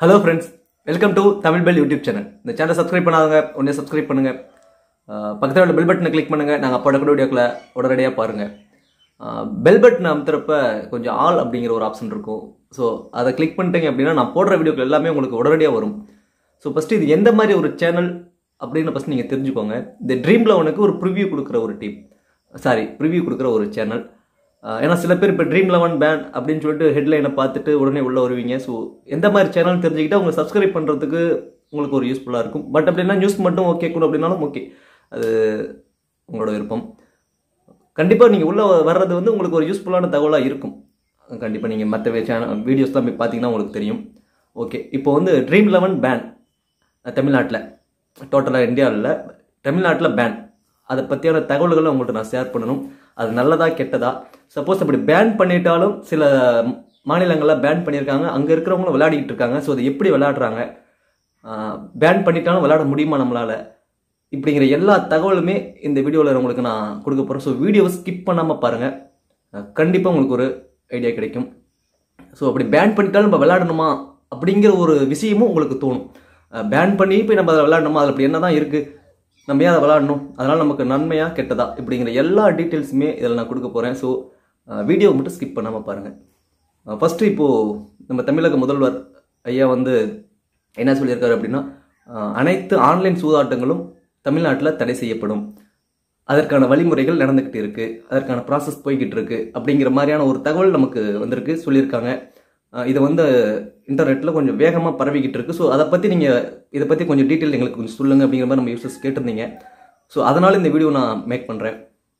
hello friends welcome to Tamil bell YouTube channel இந்த channel subscribe பண்ணாதவங்க உடனே சப்ஸ்கிரைப் பண்ணுங்க அஹ் பக்கத்துல உள்ள பெல் பட்டனை கிளிக் பண்ணுங்க நாங்கள் அப்போ கூட வீடியோக்களை உடனடியாக பாருங்க பெல் பட்டன் அமுத்துறப்ப கொஞ்சம் ஆல் அப்படிங்கிற ஒரு ஆப்ஷன் இருக்கும் ஸோ அதை கிளிக் பண்ணிட்டீங்க அப்படின்னா நான் போடுற வீடியோக்கள் எல்லாமே உங்களுக்கு உடனடியாக வரும் ஸோ ஃபஸ்ட்டு இது எந்த மாதிரி ஒரு சேனல் அப்படின்னு ஃபஸ்ட் நீங்கள் தெரிஞ்சுக்கோங்க இந்த ட்ரீம் லெவனுக்கு ஒரு ப்ரிவ்யூ கொடுக்குற ஒரு டீம் சாரி ப்ரிவ்யூ கொடுக்குற ஒரு சேனல் ஏன்னா சில பேர் இப்போ ட்ரீம் லெவன் பேன் அப்படின்னு சொல்லிட்டு ஹெட்லைனை பார்த்துட்டு உடனே உள்ளே வருவீங்க ஸோ எந்த மாதிரி சேனல் தெரிஞ்சுக்கிட்டா உங்களை சப்ஸ்கிரைப் பண்ணுறதுக்கு உங்களுக்கு ஒரு யூஸ்ஃபுல்லாக இருக்கும் பட் அப்படின்னா நியூஸ் மட்டும் ஓகே கூட அப்படின்னாலும் ஓகே அது உங்களோட விருப்பம் கண்டிப்பாக நீங்கள் உள்ளே வர்றது வந்து உங்களுக்கு ஒரு யூஸ்ஃபுல்லான தகவலாக இருக்கும் கண்டிப்பாக நீங்கள் மற்ற சேனல் வீடியோஸ்லாம் போய் பார்த்தீங்கன்னா உங்களுக்கு தெரியும் ஓகே இப்போ வந்து ட்ரீம் லெவன் பேன் தமிழ்நாட்டில் டோட்டலாக இந்தியாவில் தமிழ்நாட்டில் பேன் அதை பற்றியான தகவல்களை உங்கள்கிட்ட நான் ஷேர் பண்ணணும் அது நல்லதா கெட்டதா சப்போஸ் அப்படி பேன் பண்ணிட்டாலும் சில மாநிலங்களில் பேன் பண்ணியிருக்காங்க அங்கே இருக்கிறவங்களும் விளையாடிக்கிட்டு இருக்காங்க ஸோ அதை எப்படி விளையாடுறாங்க பேன் பண்ணிட்டாலும் விளையாட முடியுமா நம்மளால் இப்படிங்கிற எல்லா தகவலுமே இந்த வீடியோவில் உங்களுக்கு நான் கொடுக்க போகிறேன் ஸோ வீடியோவை ஸ்கிப் பண்ணாமல் பாருங்கள் கண்டிப்பாக உங்களுக்கு ஒரு ஐடியா கிடைக்கும் ஸோ அப்படி பேன் பண்ணிட்டாலும் நம்ம விளையாடணுமா அப்படிங்கிற ஒரு விஷயமும் உங்களுக்கு தோணும் பேன் பண்ணி போய் நம்ம அதை விளையாடணுமா அதில் அப்படி என்ன தான் இருக்குது நம்ம ஏன் அதை விளையாடணும் அதனால் நமக்கு நன்மையா கெட்டதா இப்படிங்கிற எல்லா டீட்டெயில்ஸுமே இதில் நான் கொடுக்க போகிறேன் ஸோ வீடியோவை மட்டும் ஸ்கிப் பண்ணாமல் பாருங்கள் ஃபஸ்ட்டு இப்போது நம்ம தமிழக முதல்வர் ஐயா வந்து என்ன சொல்லியிருக்காரு அப்படின்னா அஹ், அனைத்து ஆன்லைன் சூதாட்டங்களும் தமிழ்நாட்டில் தடை செய்யப்படும் அதற்கான வழிமுறைகள் நடந்துக்கிட்டு இருக்கு அதற்கான ப்ராசஸ் போய்கிட்டு இருக்கு அப்படிங்கிற மாதிரியான ஒரு தகவல் நமக்கு வந்திருக்கு சொல்லியிருக்காங்க அஹ், இதை வந்து இன்டர்நெட்டில் கொஞ்சம் வேகமாக பரவிக்கிட்டு இருக்கு ஸோ அதை பற்றி நீங்கள் இதை பற்றி கொஞ்சம் டீட்டெயில் எங்களுக்கு கொஞ்சம் சொல்லுங்கள் அப்படிங்கிற மாதிரி நம்ம யூசர்ஸ் கேட்டிருந்தீங்க ஸோ அதனால் இந்த வீடியோ நான் மேக் பண்ணுறேன்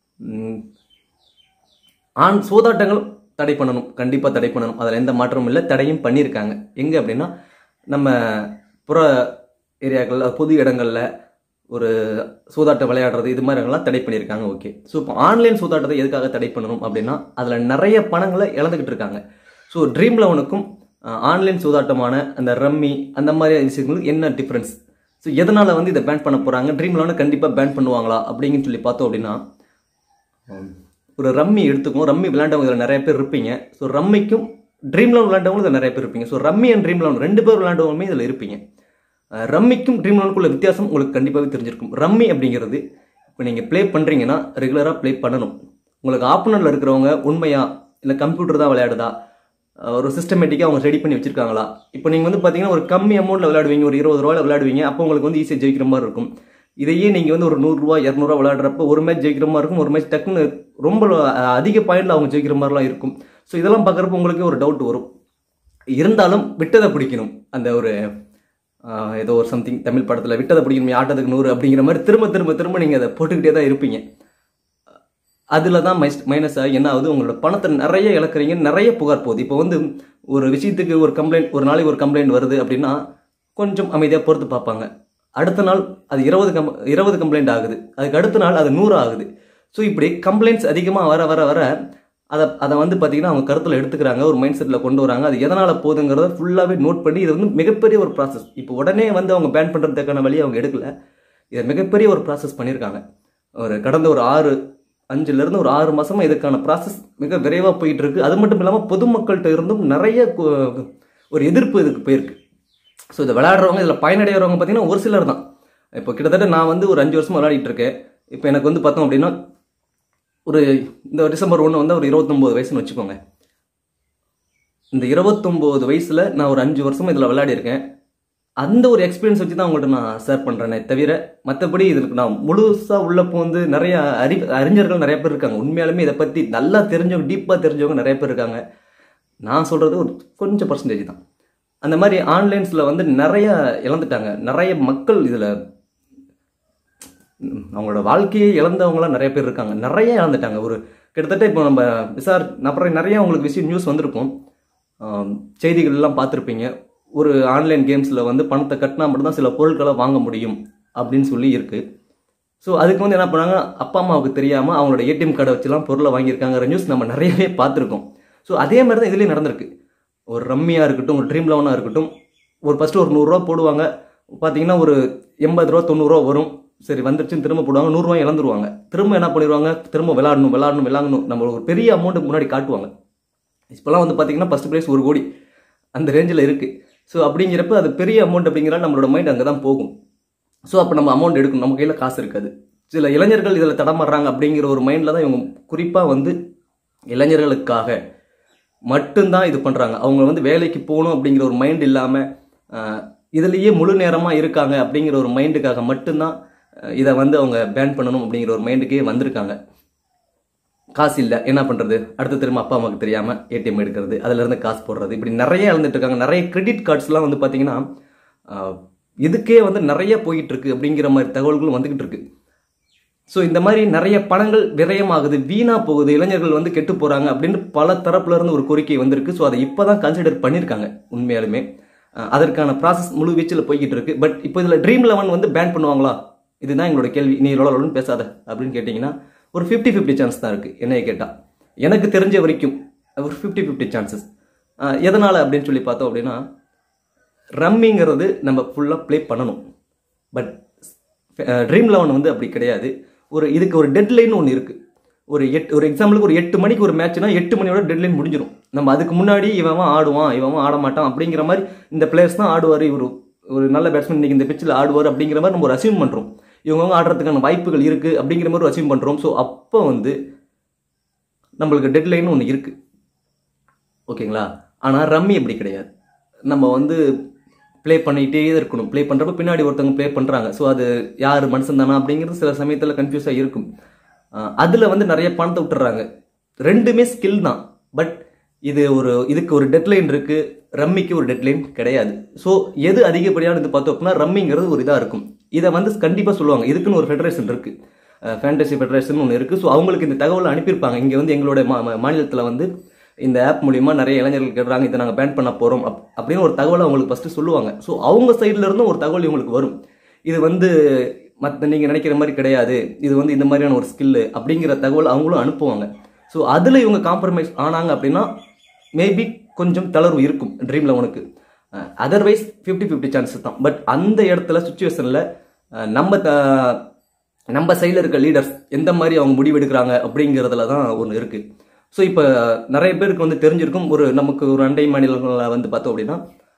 ஆண் சூதாட்டங்கள் தடை பண்ணணும் கண்டிப்பாக தடை பண்ணணும் அதில் எந்த மாற்றமும் இல்லை தடையும் பண்ணியிருக்காங்க எங்கே அப்படின்னா நம்ம புற ஏரியாக்கள் பொது இடங்களில் ஒரு சூதாட்டம் விளையாடுறது இது மாதிரி எல்லாம் தடை பண்ணியிருக்காங்க ஓகே ஸோ இப்போ ஆன்லைன் சூதாட்டத்தை எதுக்காக தடை பண்ணணும் அப்படின்னா அதில் நிறைய பணங்களை இழந்துக்கிட்டு இருக்காங்க ஸோ ட்ரீம் லெவனுக்கும் ஆன்லைன் சூதாட்டமான அந்த ரம்மி அந்த மாதிரி விஷயங்களுக்கு என்ன டிஃப்ரென்ஸ் ஸோ எதனால் வந்து இதை பேன் பண்ண போகிறாங்க ட்ரீம் லெவனை கண்டிப்பாக பேன் பண்ணுவாங்களா அப்படின்னு சொல்லி பார்த்தோம் அப்படின்னா um, ஒரு ரம்மி எடுத்துக்கும் ரம்மி விளையாண்டவங்க இதில் நிறைய பேர் இருப்பீங்க ஸோ ரம்மிக்கும் ட்ரீம் லெவன் விளையாண்டவங்க இதில் நிறைய பேர் இருப்பீங்க so rummy and dream eleven ரெண்டு பேர் விளையாண்டவங்களுமே இதில் இருப்பீங்க அஹ் ரம்மிக்கும் ட்ரீம் லெவனுக்குள்ள வித்தியாசம் உங்களுக்கு கண்டிப்பாகவே தெரிஞ்சிருக்கும் ரம்மி அப்படிங்கிறது இப்போ நீங்கள் ப்ளே பண்ணுறீங்கன்னா ரெகுலராக ப்ளே பண்ணணும் உங்களுக்கு ஆப்பனரில் இருக்கிறவங்க உண்மையா இல்லை கம்ப்யூட்டர் தான் விளையாடுதா அஹ் ஒரு சிஸ்டமேட்டிக்காக அவங்க ரெடி பண்ணி வச்சிருக்காங்களா இப்போ நீங்கள் வந்து பார்த்தீங்கன்னா ஒரு கம்மி அமௌண்ட்டில் விளையாடுவீங்க ஒரு இருபது ரூபாயில் விளையாடுவீங்க அப்போ உங்களுக்கு வந்து ஈஸியாக ஜெயிக்கிற மாதிரி இருக்கும் இதையே நீங்கள் வந்து ஒரு நூறுரூவா இரநூறுவா விளையாடுறப்ப ஒரு மேட்ச் ஜெயிக்கிற மாதிரி இருக்கும் ஒரு மேட்ச் டக்குன்னு ரொம்ப அஹ், அதிக பாயிண்ட்ல அவங்க ஜெயிக்கிற மாதிரிலாம் இருக்கும் ஸோ இதெல்லாம் பார்க்குறப்ப உங்களுக்கே ஒரு டவுட் வரும் இருந்தாலும் விட்டதை பிடிக்கணும் அந்த ஒரு ஆஹ், ஏதோ ஒரு சம்திங் தமிழ் படத்தில் விட்டதை பிடிக்கணும் ஆட்டத்துக்கு நூறு அப்படிங்கிற மாதிரி திரும்ப திரும்ப திரும்ப நீங்கள் அதை போட்டுக்கிட்டே தான் இருப்பீங்க அதில் தான் மைஸ் மைனஸ் ஆகி என்ன ஆகுது உங்களோட பணத்தை நிறைய இழக்கிறீங்க நிறைய புகார் போகுது இப்போ வந்து ஒரு விஷயத்துக்கு ஒரு கம்ப்ளைண்ட் ஒரு நாளைக்கு ஒரு கம்ப்ளைண்ட் வருது அப்படின்னா கொஞ்சம் அமைதியாக பொறுத்து பார்ப்பாங்க அடுத்த நாள் அது இருபது கம் இருபது கம்ப்ளைண்ட் ஆகுது அதுக்கு அடுத்த நாள் அது நூறு ஆகுது ஸோ இப்படி கம்ப்ளைண்ட்ஸ் அதிகமாக வர வர வர அதை அதை வந்து பார்த்தீங்கன்னா அவங்க கருத்தில் எடுத்துக்கிறாங்க ஒரு மைண்ட் செட்டில் கொண்டு வராங்க அது எதனால் போகுதுங்கிறத ஃபுல்லாகவே நோட் பண்ணி இது வந்து மிகப்பெரிய ஒரு ப்ராசஸ் இப்போ உடனே வந்து அவங்க பேன் பண்ணுறதுக்கான வழி அவங்க எடுக்கல இதை மிகப்பெரிய ஒரு ப்ராசஸ் பண்ணியிருக்காங்க ஒரு கடந்த ஒரு ஆறு அஞ்சுலேருந்து ஒரு ஆறு மாசமா இதுக்கான ப்ராசஸ் மிக விரைவாக போயிட்டு இருக்கு அது மட்டும் இல்லாமல் பொதுமக்கள்கிட்ட இருந்தும் நிறைய கு- ஒரு எதிர்ப்பு இதுக்கு போயிருக்கு ஸோ இதை விளையாடுறவங்க இதில் பயனடைகிறவங்க பார்த்தீங்கன்னா ஒரு சிலர் தான் இப்போ கிட்டத்தட்ட நான் வந்து ஒரு அஞ்சு வருஷமா விளையாடிட்டு இருக்கேன் இப்போ எனக்கு வந்து பார்த்தோம் அப்படின்னா ஒரு இந்த டிசம்பர் ஒன்று வந்து ஒரு இருபத்தொம்போது வயசுன்னு வச்சுக்கோங்க இந்த இருபத்தொம்போது வயசில் நான் ஒரு அஞ்சு வருஷமா இதில் விளையாடிருக்கேன் அந்த ஒரு எக்ஸ்பீரியன்ஸ் வச்சு தான் உங்கள்கிட்ட நான் ஷேர் பண்ணுறேனே தவிர மற்றபடி இதுக்கு நான் முழுசாக உள்ள வந்து நிறைய அறி அறிஞர்கள் நிறைய பேர் இருக்காங்க உண்மையாலுமே இதை பற்றி நல்லா தெரிஞ்சவங்க டீப்பாக தெரிஞ்சவங்க நிறைய பேர் இருக்காங்க நான் சொல்கிறது ஒரு கொஞ்சம் பர்சன்டேஜ் தான் அந்த மாதிரி ஆன்லைன்ஸில் வந்து நிறைய இழந்துட்டாங்க நிறைய மக்கள் இதில் அவங்களோட வாழ்க்கையை இழந்தவங்களாம் நிறைய பேர் இருக்காங்க நிறைய இழந்துட்டாங்க ஒரு கிட்டத்தட்ட இப்போ நம்ம விசார் அப்புறம் நிறைய உங்களுக்கு விஷயம் நியூஸ் வந்திருக்கும் ஆம், செய்திகள் எல்லாம் பார்த்துருப்பீங்க ஒரு ஆன்லைன் கேம்ஸில் வந்து பணத்தை கட்டினா மட்டும்தான் சில பொருட்களை வாங்க முடியும் அப்படின்னு சொல்லி இருக்கு ஸோ அதுக்கு வந்து என்ன பண்ணாங்க அப்பா அம்மாவுக்கு தெரியாமல் அவங்களோட ஏடிஎம் கார்டை வச்சுலாம் பொருளை வாங்கியிருக்காங்கிற நியூஸ் நம்ம நிறையவே பார்த்துருக்கோம் ஸோ அதே மாதிரி தான் இதுலேயும் நடந்திருக்கு ஒரு ரம்மியாக இருக்கட்டும் ஒரு ட்ரீம் லெவனாக இருக்கட்டும் ஒரு ஃபஸ்ட்டு ஒரு நூறுரூவா போடுவாங்க பார்த்தீங்கன்னா ஒரு எண்பது ரூபா தொண்ணூறுரூவா வரும் சரி வந்துருச்சுன்னு திரும்ப போடுவாங்க நூறுரூவா இழந்துருவாங்க திரும்ப என்ன பண்ணிடுவாங்க திரும்ப விளாடணும் விளாடணும் விளாடணும் நம்ம ஒரு பெரிய அமௌண்ட்டுக்கு முன்னாடி காட்டுவாங்க இப்போலாம் வந்து பார்த்தீங்கன்னா ஃபஸ்ட் ப்ரைஸ் ஒரு கோடி அந்த ரேஞ்சில் இருக்குது ஸோ அப்படிங்கிறப்ப அது பெரிய அமௌண்ட் அப்படிங்கிறனால நம்மளோட மைண்ட் அங்கே தான் போகும் ஸோ அப்போ நம்ம அமௌண்ட் எடுக்கணும் நம்ம கையில் காசு இருக்காது சில இளைஞர்கள் இதில் தடமாடுறாங்க அப்படிங்கிற ஒரு மைண்டில் தான் இவங்க குறிப்பாக வந்து இளைஞர்களுக்காக மட்டும்தான் இது பண்ணுறாங்க அவங்க வந்து வேலைக்கு போகணும் அப்படிங்கிற ஒரு மைண்ட் இல்லாமல் இதுலேயே முழு நேரமாக இருக்காங்க அப்படிங்கிற ஒரு மைண்டுக்காக மட்டும்தான் அஹ், இதை வந்து அவங்க பேன் பண்ணணும் அப்படிங்கிற ஒரு மைண்டுக்கே வந்திருக்காங்க காசு இல்லை என்ன பண்ணுறது அடுத்து திரும்ப அப்பா அம்மாவுக்கு தெரியாமல் ஏடிஎம் எடுக்கிறது அதுலேருந்து காசு போடுறது இப்படி நிறைய இழந்துட்டு இருக்காங்க நிறைய கிரெடிட் கார்ட்ஸ்லாம் வந்து பார்த்தீங்கன்னா ஆஹ், இதுக்கே வந்து நிறைய போயிட்டு இருக்கு அப்படிங்கிற மாதிரி தகவல்களும் வந்துகிட்டு இருக்கு ஸோ இந்த மாதிரி நிறைய பணங்கள் விரயமாகுது வீணா போகுது இளைஞர்கள் வந்து கெட்டு போறாங்க அப்படின்னு பல தரப்புல இருந்து ஒரு கோரிக்கை வந்திருக்கு ஸோ அதை இப்போதான் கன்சிடர் பண்ணியிருக்காங்க உண்மையாலுமே அஹ் அதற்கான ப்ராசஸ் முழு வீச்சில் போய்கிட்டு இருக்கு பட் இப்போ இதில் ட்ரீம் லெவன் வந்து பேன் பண்ணுவாங்களா இதுதான் எங்களோட கேள்வி நீ லோலன்னு பேசாத அப்படின்னு கேட்டிங்கன்னா ஒரு ஃபிஃப்டி ஃபிஃப்டி சான்ஸ் தான் இருக்குது என்னைய கேட்டால் எனக்கு தெரிஞ்ச வரைக்கும் ஒரு ஃபிஃப்டி ஃபிஃப்டி சான்சஸ் எதனால் அப்படின்னு சொல்லி பார்த்தோம் அப்படின்னா ரம்மிங்கிறது நம்ம ஃபுல்லாக ப்ளே பண்ணணும் பட் ட்ரீம் லெவன் வந்து அப்படி கிடையாது ஒரு இதுக்கு ஒரு டெட்லைன் ஒன்று இருக்குது ஒரு எட் ஒரு எக்ஸாம்பிளுக்கு ஒரு எட்டு மணிக்கு ஒரு மேட்ச்னா எட்டு மணியோட டெட்லைன் முடிஞ்சிடும் நம்ம அதுக்கு முன்னாடி இவன் ஆடுவான் இவன் ஆட மாட்டான் அப்படிங்கிற மாதிரி இந்த பிளேயர்ஸ் தான் ஆடுவார் இவர் ஒரு நல்ல பேட்ஸ்மேன் இன்னைக்கு இந்த பிச்சில் ஆடுவார் அப்படிங்கிற மாதிரி நம்ம ஒரு அசியூம் பண்ணுறோம் இவங்க ஆடுறதுக்கான வாய்ப்புகள் இருக்குது அப்படிங்கிற மாதிரி ஒரு அசியூம் பண்ணுறோம் ஸோ அப்போ வந்து நம்மளுக்கு டெட்லைன் ஒன்று இருக்குது ஓகேங்களா ஆனால் ரம்மி அப்படி கிடையாது நம்ம வந்து ப்ளே பண்ணிகிட்டே இருக்கணும் ப்ளே பண்ணுறப்ப பின்னாடி ஒருத்தவங்க ப்ளே பண்ணுறாங்க ஸோ அது யார் மனுஷன் தானா அப்படிங்கிறது சில சமயத்தில் கன்ஃபியூஸாக இருக்கும் அதில் வந்து நிறைய பணத்தை விட்டுறாங்க ரெண்டுமே ஸ்கில் தான் பட் இது ஒரு இதுக்கு ஒரு டெட்லைன் இருக்கு ரம்மிக்கு ஒரு டெட்லைன் கிடையாது ஸோ எது அதிகப்படியானது பார்த்தோம் அப்படின்னா ரம்மிங்கிறது ஒரு இதாக இருக்கும் இதை வந்து கண்டிப்பாக சொல்லுவாங்க இதுக்குன்னு ஒரு ஃபெடரேஷன் இருக்கு ஃபேண்டசி ஃபெடரேஷன் ஒன்று இருக்குது ஸோ அவங்களுக்கு இந்த தகவலை அனுப்பியிருப்பாங்க இங்கே வந்து எங்களோட மா மாநிலத்தில் வந்து இந்த ஆப் மூலியமா நிறைய இளைஞர்கள் கேட்குறாங்க இதை நாங்கள் பேன் பண்ண போகிறோம் அப் அப்படின்னு ஒரு தகவலை அவங்களுக்கு ஃபஸ்ட்டு சொல்லுவாங்க ஸோ அவங்க சைடுல இருந்தும் ஒரு தகவல் இவங்களுக்கு வரும் இது வந்து மற்ற நீங்கள் நினைக்கிற மாதிரி கிடையாது இது வந்து இந்த மாதிரியான ஒரு ஸ்கில்லு அப்படிங்கிற தகவல் அவங்களும் அனுப்புவாங்க ஸோ அதில் இவங்க காம்ப்ரமைஸ் ஆனாங்க அப்படின்னா மேபி கொஞ்சம் தளர்வு இருக்கும் ட்ரீம் லெவனுக்கு அதர்வைஸ் ஃபிஃப்டி ஃபிஃப்டி சான்சஸ் தான் பட் அந்த இடத்துல சுச்சுவேஷனில் நம்ம த- நம்ம சைடில் இருக்க லீடர்ஸ் எந்த மாதிரி அவங்க முடிவு எடுக்கிறாங்க அப்படிங்கிறதுல தான் ஒன்று இருக்குது ஸோ இப்போ நிறைய பேருக்கு வந்து தெரிஞ்சிருக்கும் ஒரு நமக்கு ஒரு அண்டை மாநிலங்களில் வந்து பார்த்தோம் அப்படின்னா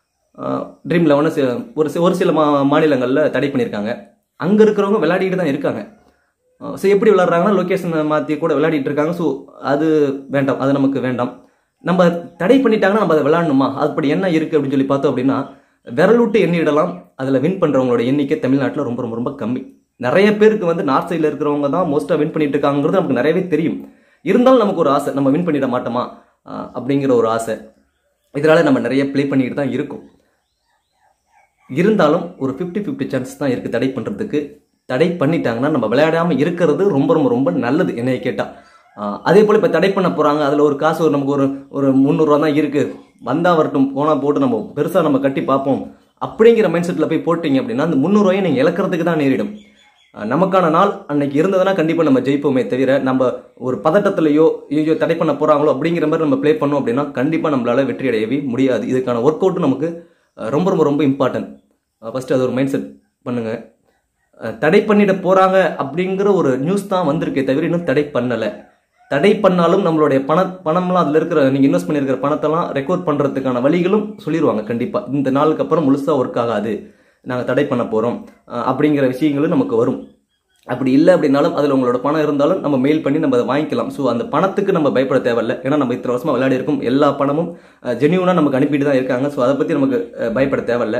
ட்ரீம் லெவனை ஒரு சி- ஒரு சில மா மாநிலங்களில் தடை பண்ணியிருக்காங்க அங்கே இருக்கிறவங்க விளையாடிட்டு தான் இருக்காங்க ஸோ எப்படி விளையாடுறாங்கன்னா லொக்கேஷனை மாற்றி கூட விளையாடிட்டு இருக்காங்க ஸோ அது வேண்டாம் அது நமக்கு வேண்டாம் நம்ம தடை பண்ணிட்டாங்கன்னா நம்ம அதை விளையாடணுமா அப்படி என்ன இருக்குது அப்படின்னு சொல்லி பார்த்தோம் அப்படின்னா விரலுட்டு எண்ணிடலாம் அதில் வின் பண்ணுறவங்களோட எண்ணிக்கை தமிழ்நாட்டில் ரொம்ப ரொம்ப ரொம்ப கம்மி நிறைய பேருக்கு வந்து நார்த் சைடில் இருக்கிறவங்க தான் மோஸ்ட்டாக வின் பண்ணிட்டு இருக்காங்கிறது நமக்கு நிறையவே தெரியும் இருந்தாலும் நமக்கு ஒரு ஆசை நம்ம வின் பண்ணிட மாட்டோமா ஆஹ் அப்படிங்கிற ஒரு ஆசை இதனால நம்ம நிறைய ப்ளே பண்ணிட்டு தான் இருக்கோம் இருந்தாலும் ஒரு ஃபிஃப்டி ஃபிஃப்டி சான்ஸ் தான் இருக்குது தடை பண்ணுறதுக்கு தடை பண்ணிட்டாங்கன்னா நம்ம விளையாடாமல் இருக்கிறது ரொம்ப ரொம்ப ரொம்ப நல்லது என்னைய கேட்டால் அதே போல் இப்போ தடை பண்ண போகிறாங்க அதில் ஒரு காசு ஒரு நமக்கு ஒரு ஒரு முந்நூறுரூவா தான் இருக்குது வந்தால் வரட்டும் போனால் போட்டு நம்ம பெருசாக நம்ம கட்டி பார்ப்போம் அப்படிங்கிற மைண்ட் செட்டில் போய் போட்டீங்க அப்படின்னா அந்த முந்நூறுவாயை நீங்கள் இழக்கிறதுக்கு தான் நேரிடும் ஆஹ் நமக்கான நாள் அன்னைக்கு இருந்ததுன்னா கண்டிப்பாக நம்ம ஜெயிப்போமே தவிர நம்ம ஒரு பதட்டத்திலேயோ ஐயோ தடை பண்ண போகிறாங்களோ அப்படிங்கிற மாதிரி நம்ம ப்ளே பண்ணோம் அப்படின்னா கண்டிப்பாக நம்மளால வெற்றி அடையவே முடியாது இதுக்கான ஒர்க் அவுட்டும் நமக்கு அஹ் ரொம்ப ரொம்ப ரொம்ப இம்பார்ட்டன்ட் ஃபஸ்ட்டு அது ஒரு மைண்ட் செட் பண்ணுங்க அஹ் தடை பண்ணிட போகிறாங்க அப்படிங்கிற ஒரு நியூஸ் தான் வந்திருக்கே தவிர இன்னும் தடை பண்ணலை தடை பண்ணாலும் நம்மளுடைய பண பணம்லாம் அதில் இருக்கிற நீங்கள் இன்வெஸ்ட் பண்ணியிருக்கிற பணத்தெல்லாம் ரெக்கார்ட் பண்ணுறதுக்கான வழிகளும் சொல்லிடுவாங்க கண்டிப்பாக இந்த நாளுக்கு அப்புறம் முழுசாக ஒர்க் ஆகாது நாங்கள் தடை பண்ண போகிறோம் அப்படிங்கிற விஷயங்களும் நமக்கு வரும் அப்படி இல்லை அப்படின்னாலும் அதில் உங்களோட பணம் இருந்தாலும் நம்ம மெயில் பண்ணி நம்ம அதை வாங்கிக்கலாம் ஸோ அந்த பணத்துக்கு நம்ம பயப்பட தேவையில்லை ஏன்னா நம்ம இத்தனை வருஷமாக விளையாடி இருக்கோம் எல்லா பணமும் ஜென்யூனாக நமக்கு அனுப்பிட்டு தான் இருக்காங்க ஸோ அதை பற்றி நமக்கு அஹ், பயப்பட தேவையில்லை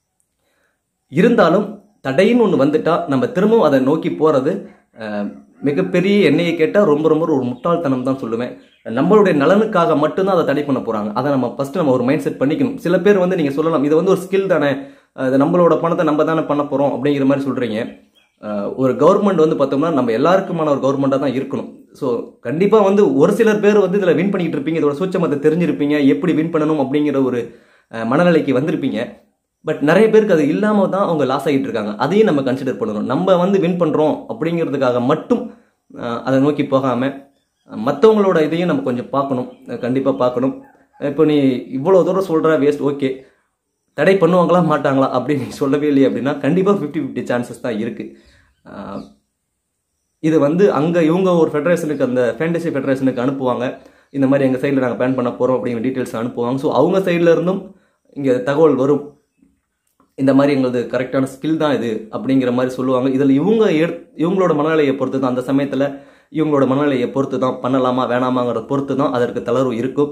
இருந்தாலும் தடைன்னு ஒன்று வந்துட்டா நம்ம திரும்பவும் அதை நோக்கி போகிறது மிகப்பெரிய எண்ணெயை கேட்டால் ரொம்ப ரொம்ப ஒரு முட்டாள்தனம் தான் சொல்லுவேன் நம்மளுடைய நலனுக்காக மட்டும்தான் அதை தடை பண்ண போகிறாங்க அதை நம்ம ஃபஸ்ட்டு நம்ம ஒரு மைண்ட் செட் பண்ணிக்கணும் சில பேர் வந்து நீங்கள் சொல்லலாம் இது வந்து ஒரு ஸ்கில் தானே அது நம்மளோட பணத்தை நம்ம தானே பண்ண போகிறோம் அப்படிங்கிற மாதிரி சொல்கிறீங்க ஒரு கவர்மெண்ட் வந்து பார்த்தோம்னா நம்ம எல்லாருக்குமான ஒரு கவர்மெண்ட்டாக தான் இருக்கணும் ஸோ கண்டிப்பாக வந்து ஒரு சிலர் பேர் வந்து இதில் வின் பண்ணிட்டு இருப்பீங்க இதோட சூட்சமத்தை தெரிஞ்சிருப்பீங்க எப்படி வின் பண்ணணும் அப்படிங்கிற ஒரு அஹ், மனநிலைக்கு வந்திருப்பீங்க பட் நிறைய பேருக்கு அது இல்லாமல் தான் அவங்க லாஸ் ஆகிட்டு இருக்காங்க அதையும் நம்ம கன்சிடர் பண்ணணும் நம்ம வந்து வின் பண்ணுறோம் அப்படிங்கிறதுக்காக மட்டும் அஹ், அதை நோக்கி போகாமல் மற்றவங்களோட இதையும் நம்ம கொஞ்சம் பார்க்கணும் கண்டிப்பாக பார்க்கணும் இப்போ நீ இவ்வளோ தூரம் சொல்கிற வேஸ்ட் ஓகே தடை பண்ணுவாங்களா மாட்டாங்களா அப்படின்னு நீ சொல்லவே இல்லையே அப்படின்னா கண்டிப்பாக ஃபிஃப்டி ஃபிஃப்டி சான்சஸ் தான் இருக்குது இது வந்து அங்கே இவங்க ஒரு ஃபெடரேஷனுக்கு அந்த ஃபேண்டசி ஃபெடரேஷனுக்கு அனுப்புவாங்க இந்த மாதிரி எங்கள் சைடில் நாங்கள் பேன் பண்ண போகிறோம் அப்படிங்கிற டீட்டெயில்ஸ் அனுப்புவாங்க ஸோ அவங்க சைடில் இருந்தும் இங்கே தகவல் வரும் இந்த மாதிரி எங்களது கரெக்டான ஸ்கில் தான் இது அப்படிங்கிற மாதிரி சொல்லுவாங்க இதில் இவங்க எடுத் இவங்களோட மனநிலையை பொறுத்து தான் அந்த சமயத்தில் இவங்களோட மனநிலையை பொறுத்து தான் பண்ணலாமா வேணாமாங்கிறத பொறுத்து தான் அதற்கு தளர்வு இருக்கும்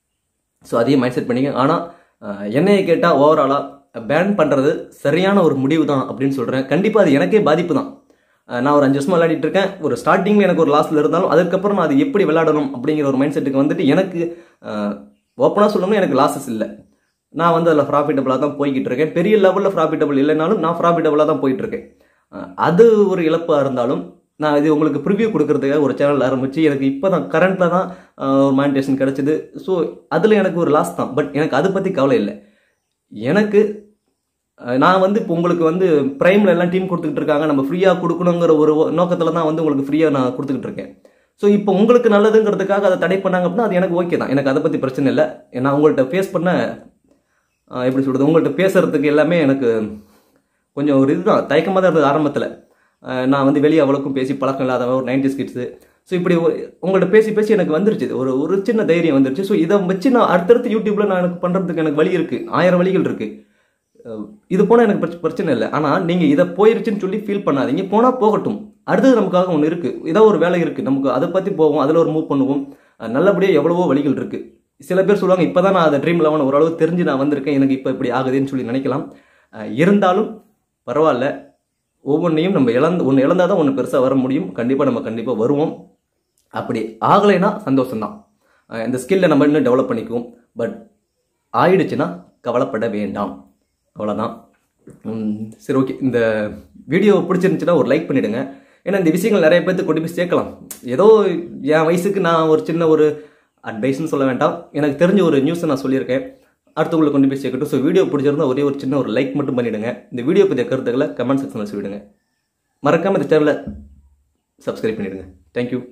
ஸோ அதையும் மைண்ட் செட் பண்ணிங்க ஆனால் என்னையை கேட்டால் ஓவராலாக பேன் பண்ணுறது சரியான ஒரு முடிவு தான் அப்படின்னு சொல்கிறேன் கண்டிப்பாக அது எனக்கே பாதிப்பு தான் அஹ் நான் ஒரு அஞ்சு வருஷமா விளையாடிட்டு இருக்கேன் ஒரு ஸ்டார்டிங்கில் எனக்கு ஒரு லாஸில் இருந்தாலும் அதுக்கப்புறம் நான் அது எப்படி விளையாடணும் அப்படிங்கிற ஒரு மைண்ட் செட்டுக்கு வந்துட்டு எனக்கு ஓப்பனாக சொல்லணும்னா எனக்கு லாஸஸ் இல்லை நான் வந்து அதில் ப்ராஃபிட்டபுளாக தான் போய்கிட்டு இருக்கேன் பெரிய லெவலில் ப்ராஃபிட்டபிள் இல்லைனாலும் நான் ப்ராஃபிட்டபுளாக தான் போயிட்டு இருக்கேன் அஹ் அது ஒரு இழப்பாக இருந்தாலும் நான் இது உங்களுக்கு ப்ரிவ்யூ கொடுக்கறதுக்காக ஒரு சேனல் ஆரம்பிச்சு எனக்கு இப்போ தான் கரண்ட்டில் தான் அஹ், ஒரு மானிட்டேஷன் கிடச்சிது ஸோ அதில் எனக்கு ஒரு லாஸ் தான் பட் எனக்கு அதை பற்றி கவலை இல்லை எனக்கு அஹ், நான் வந்து இப்போ உங்களுக்கு வந்து ப்ரைமில் எல்லாம் டீம் கொடுத்துக்கிட்டு இருக்காங்க நம்ம ஃப்ரீயாக கொடுக்கணுங்கிற ஒரு நோக்கத்தில் தான் வந்து உங்களுக்கு ஃப்ரீயாக நான் கொடுத்துக்கிட்டு இருக்கேன் ஸோ இப்போ உங்களுக்கு நல்லதுங்கிறதுக்காக அதை தடை பண்ணாங்க அப்படின்னா அது எனக்கு ஓகே தான் எனக்கு அதை பற்றி பிரச்சனை இல்லை நான் உங்கள்கிட்ட ஃபேஸ் பண்ண அஹ், எப்படி சொல்கிறது உங்கள்கிட்ட பேசுறதுக்கு எல்லாமே எனக்கு கொஞ்சம் ஒரு இதுதான் தயக்கமாக தான் இருந்தது ஆரம்பத்தில் நான் வந்து வெளியே அவ்வளோக்கும் பேசி பழக்கம் இல்லாதவன் ஒரு நைன்டி கிட்ஸு ஸோ இப்படி ஒரு- உங்கள்ட்ட பேசி பேசி எனக்கு வந்துருச்சு ஒரு ஒரு சின்ன தைரியம் வந்துருச்சு ஸோ இதை வச்சு நான் அடுத்தடுத்து யூடியூப்ல நான் எனக்கு பண்ணுறதுக்கு எனக்கு வழி இருக்குது ஆயிரம் வழிகள் இருக்குது அஹ் இது போனால் எனக்கு பிரச்ச- பிரச்சனை இல்லை ஆனால் நீங்கள் இதை போயிருச்சுன்னு சொல்லி ஃபீல் பண்ணாதீங்க போனால் போகட்டும் அடுத்தது நமக்காக ஒன்று இருக்குது ஏதோ ஒரு வேலை இருக்குது நமக்கு அதை பற்றி போவோம் அதில் ஒரு மூவ் பண்ணுவோம் அஹ் நல்லபடியாக எவ்வளவோ வழிகள் இருக்குது சில பேர் சொல்லுவாங்க இப்போ தான் நான் அதை ட்ரீம் லெவன் ஓரளவு தெரிஞ்சு நான் வந்திருக்கேன் எனக்கு இப்போ இப்படி ஆகுதுன்னு சொல்லி நினைக்கலாம் அஹ் இருந்தாலும் பரவாயில்ல ஒவ்வொன்றையும் நம்ம இழந்து ஒன்று இழந்தால் தான் ஒன்று பெருசாக வர முடியும் கண்டிப்பாக நம்ம கண்டிப்பாக வருவோம் அப்படி ஆகலைன்னா சந்தோஷம்தான் அஹ் இந்த ஸ்கில்லை நம்ம இன்னும் டெவலப் பண்ணிக்குவோம் பட் ஆயிடுச்சுன்னா கவலைப்பட வேண்டாம் அவ்வளோதான் உம், சரி ஓகே இந்த வீடியோ பிடிச்சிருந்துச்சுன்னா ஒரு லைக் பண்ணிடுங்க ஏன்னா இந்த விஷயங்கள் நிறைய பேர்த்து கொண்டு போய் சேர்க்கலாம் ஏதோ என் வயசுக்கு நான் ஒரு சின்ன ஒரு அட்வைஸ்னு சொல்ல வேண்டாம் எனக்கு தெரிஞ்ச ஒரு நியூஸை நான் சொல்லியிருக்கேன் அடுத்தவங்களுக்கு கொண்டு போய் சேர்க்கட்டும் ஸோ வீடியோ பிடிச்சிருந்தா ஒரே ஒரு சின்ன ஒரு லைக் மட்டும் பண்ணிடுங்க இந்த வீடியோ பற்றிய கருத்துக்களை கமெண்ட் செக்ஷனில் சொல்லிவிடுங்க மறக்காமல் இந்த சேனலை சப்ஸ்கிரைப் பண்ணிடுங்க தேங்க்யூ